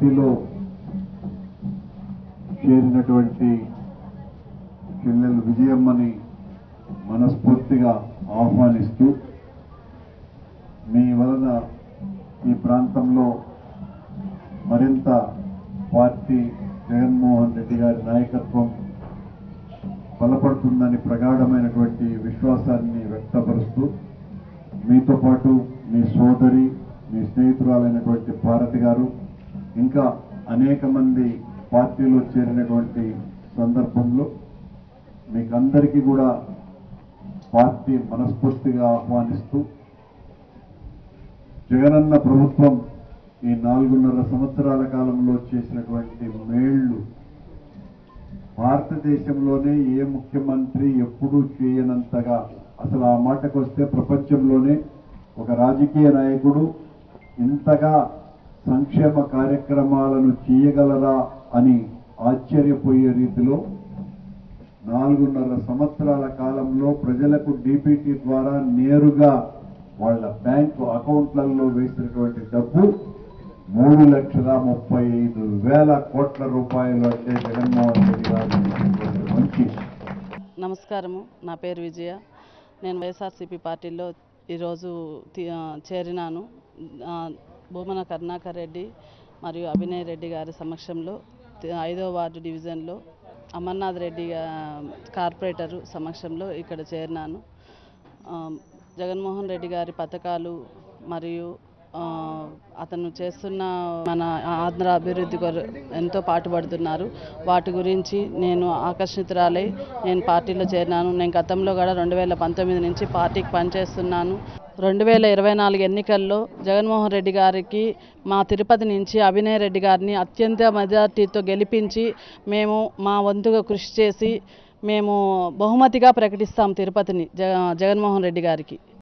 పార్టీలో చేరినటువంటి చెల్లెలు విజయమ్మని మనస్ఫూర్తిగా ఆహ్వానిస్తూ మీ వలన ఈ ప్రాంతంలో మరింత పార్టీ జగన్మోహన్ రెడ్డి గారి నాయకత్వం బలపడుతుందని ప్రగాఢమైనటువంటి విశ్వాసాన్ని వ్యక్తపరుస్తూ మీతో పాటు మీ సోదరి మీ స్నేహితురాలైనటువంటి భారతి గారు ఇంకా అనేక మంది పార్టీలో చేరినటువంటి సందర్భంలో మీకు అందరికీ కూడా పార్టీ మనస్ఫూర్తిగా ఆహ్వానిస్తూ జగనన్న ప్రభుత్వం ఈ నాలుగున్నర సంవత్సరాల కాలంలో చేసినటువంటి మేళ్లు భారతదేశంలోనే ఏ ముఖ్యమంత్రి ఎప్పుడూ చేయనంతగా అసలు ఆ మాటకు వస్తే ప్రపంచంలోనే ఒక రాజకీయ నాయకుడు ఇంతగా సంక్షేమ కార్యక్రమాలను చేయగలరా అని ఆశ్చర్యపోయే రీతిలో నాలుగున్నర సంవత్సరాల కాలంలో ప్రజలకు డీబీటీ ద్వారా నేరుగా వాళ్ళ బ్యాంకు అకౌంట్లలో వేసినటువంటి డబ్బు మూడు లక్షల ముప్పై ఐదు వేల కోట్ల రూపాయలు అంటే జగన్మోహన్ రెడ్డి గారు చేసినటువంటి మంచి నమస్కారము నా పేరు విజయ నేను వైఎస్ఆర్సీపీ పార్టీలో ఈరోజు తి- ఆ, చేరినాను ఆ, భూమన కరుణాకర్ రెడ్డి మరియు అభినయ్ రెడ్డి గారి సమక్షంలో తి- ఐదో వార్డు డివిజన్లో అమర్నాథ్ రెడ్డి గా- కార్పొరేటరు సమక్షంలో ఇక్కడ చేరినాను ఆ, జగన్మోహన్ రెడ్డి గారి పథకాలు మరియు ఆ, అతను చేస్తున్న మన ఆంధ్ర అభివృద్ధి కొర ఎంతో పాటుపడుతున్నారు వాటి గురించి నేను ఆకర్షితురాలై నేను పార్టీలో చేరినాను నేను గతంలో కూడా రెండు వేల పంతొమ్మిది నుంచి పార్టీకి పనిచేస్తున్నాను రెండు వేల ఇరవై నాలుగు ఎన్నికల్లో జగన్మోహన్ రెడ్డి గారికి మా తిరుపతి నుంచి అభినయ్ రెడ్డి గారిని అత్యంత మెజార్టీతో గెలిపించి మేము మా వంతుగా కృషి చేసి మేము బహుమతిగా ప్రకటిస్తాం తిరుపతిని జగ జగన్మోహన్ రెడ్డి గారికి